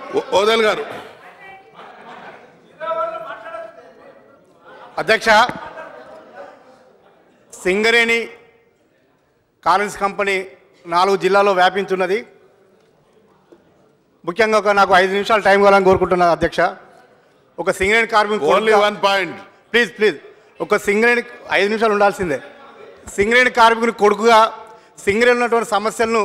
ఓ- ఓదెల్ గారు అధ్యక్ష Singareni college company నాలుగు జిల్లాల్లో వ్యాపించున్నది ముఖ్యంగా ఒక నాకు ఐదు నిమిషాలు టైం కావాలని కోరుకుంటున్నాను అధ్యక్ష ఒక సింగరేణి కార్మికుడు only one point please please ఒక సింగరేణి ఐదు నిమిషాలు ఉండాల్సిందే సింగరేణి కార్మికుని కొడుకుగా సింగరేణి ఉన్నటువంటి సమస్యలను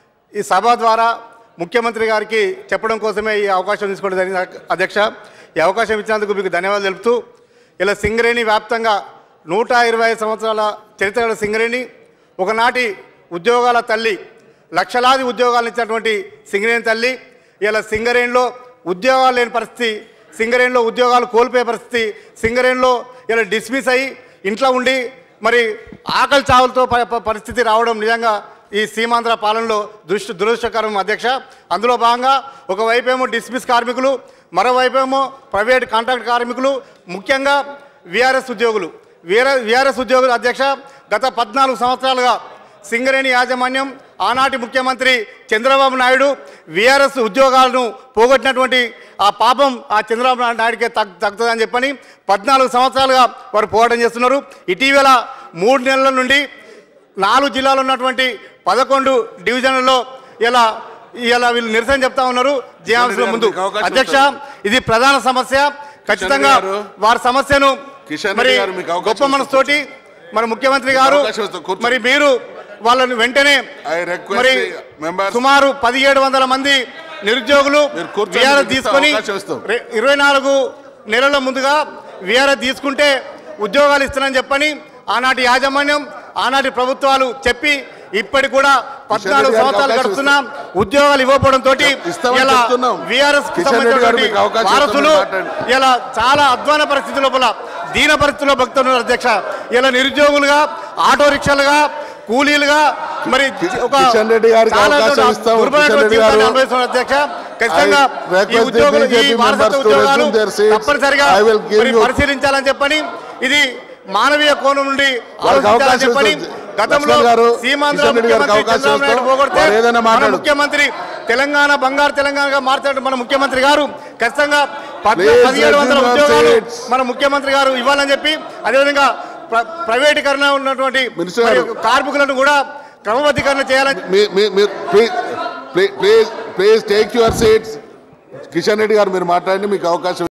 ఈ సభ ద్వారా ముఖ్యమంత్రి గారికి చెప్పడం కోసమే ఈ అవకాశం తీసుకోవడం జరిగింది అధ్యక్ష ఈ అవకాశం ఇచ్చినందుకు మీకు ధన్యవాదాలు తెలుపుతూ ఇలా సింగరేణి వ్యాప్తంగా నూట ఇరవై ఐదు సంవత్సరాల చరిత్ర గల సింగరేణి ఒకనాటి ఉద్యోగాల తల్లి లక్షలాది ఉద్యోగాలు ఇచ్చినటువంటి సింగరేణి తల్లి ఇలా సింగరేణిలో ఉద్యోగాలు లేని పరిస్థితి సింగరేణిలో ఉద్యోగాలు కోల్పోయే పరిస్థితి సింగరేణిలో ఇలా డిస్మిస్ అయ్యి ఇంట్లో ఉండి మరి ఆకలి చావులతో ప- ప- పరిస్థితి రావడం నిజంగా ఈ సీమాంధ్ర పాలనలో దృష్టి దురదృష్టకరం అధ్యక్ష అందులో భాగంగా ఒకవైపేమో డిస్మిస్ కార్మికులు మరోవైపేమో ప్రైవేట్ కాంట్రాక్ట్ కార్మికులు ముఖ్యంగా విఆర్ఎస్ ఉద్యోగులు వీఆర్ విఆర్ఎస్ ఉద్యోగులు అధ్యక్ష గత పద్నాలుగు సంవత్సరాలుగా సింగరేణి యాజమాన్యం ఆనాటి ముఖ్యమంత్రి చంద్రబాబు నాయుడు విఆర్ఎస్ ఉద్యోగాలను పోగొట్టినటువంటి ఆ పాపం ఆ చంద్రబాబు నాయుడికే తగ్ తగ్గుతుందని చెప్పని పద్నాలుగు సంవత్సరాలుగా వారు పోరాటం చేస్తున్నారు ఇటీవల మూడు నెలల నుండి నాలుగు జిల్లాలో ఉన్నటువంటి పదకొండు డివిజన్లలో ఇలా ఇలా వీళ్ళు నిరసన చెప్తా ఉన్నారు జేఆర్ఎస్ ముందు మీకు అవకాశం అధ్యక్ష ఇది ప్రధాన సమస్య ఖచ్చితంగా గారు. వారి సమస్యను కిషన్ మరి రెడ్డి గారు, మీకు అవకాశం గొప్ప మనసుతోటి మరి ముఖ్యమంత్రి గారు అవకాశం ఇస్తాం, కూర్చోండి. మరి మీరు వాళ్ళని వెంటనే I request మరి the members- సుమారు పదిహేడు వందల మంది నిరుద్యోగులు మీరు కూర్చోండి, విఆర్ఎస్ మీకు తీసుకొని అవకాశం ఇస్తాం. రె- ఇరవై నాలుగు నెలల ముందుగా విఆర్ఎస్ తీసుకుంటే ఉద్యోగాలు ఇస్తానని చెప్పని ఆనాటి యాజమాన్యం ఆనాటి ప్రభుత్వాలు చెప్పి ఇప్పటికి కూడా పద్నాలుగు రెడ్డి గారికి సంవత్సరాలు అవకాశం గడుస్తున్నా ఉద్యోగాలు ఇవ్వకపోవడం తోటి ఇస్తామని ఇలా చెప్తున్నాం. విఆర్ఎస్ కిషన్ రెడ్డి గారు మీకు అవకాశం వారసులు ఇస్తామని మాట్లాడండి. ఇలా చాలా అధ్వాన పరిస్థితి లోపల దీన పరిస్థితిలో భక్తున్నారు అధ్యక్ష ఇలా నిరుద్యోగులుగా ఆటో రిక్షాలుగా కూలీలుగా మరి ఒక కిషన్ రెడ్డి గారికి చాలా అవకాశం ఇస్తాము. దుర్భరమైన కిషన్ రెడ్డి జీవితాన్ని గారు, అనుభవిస్తున్నారు అధ్యక్ష ఖచ్చితంగా I request ఈ the ఉద్యోగులు ఈ BJP వారసత్వ members to ఉద్యోగాలు resume their seats. తప్పనిసరిగా I will give మరి you- పరిశీలించాలని చెప్పని ఇది మానవీయ కోణం నుండి వారికి ఆలోచించాలని అవకాశం చెప్పని ఇస్తుంది. గతంలో లక్ష్మణ్ గారు, సీమాంధ్ర కిషన్ రెడ్డి గారికి ముఖ్యమంత్రి అవకాశం చంద్రబాబు నాయుడు ఇస్తాం. పోగొడితే వారు ఏదైనా మన మాట్లాడు. ముఖ్యమంత్రి తెలంగాణ బంగారు తెలంగాణగా మార్చాడు మన ముఖ్యమంత్రి గారు ఖచ్చితంగా పద్నా- Please పదిహేడు వందల resume your ఉద్యోగాలు seats. మన ముఖ్యమంత్రి గారు ఇవ్వాలని చెప్పి అదేవిధంగా ప్ర- ప్రైవేటీకరణ ఉన్నటువంటి మినిస్టర్ మరి గారు. కార్మికులను కూడా క్రమబద్ధీకరణ చేయాలని మీ- మీ- మీరు please please please take your seats Kishan Reddy గారు మీరు మాట్లాడండి మీకు అవకాశం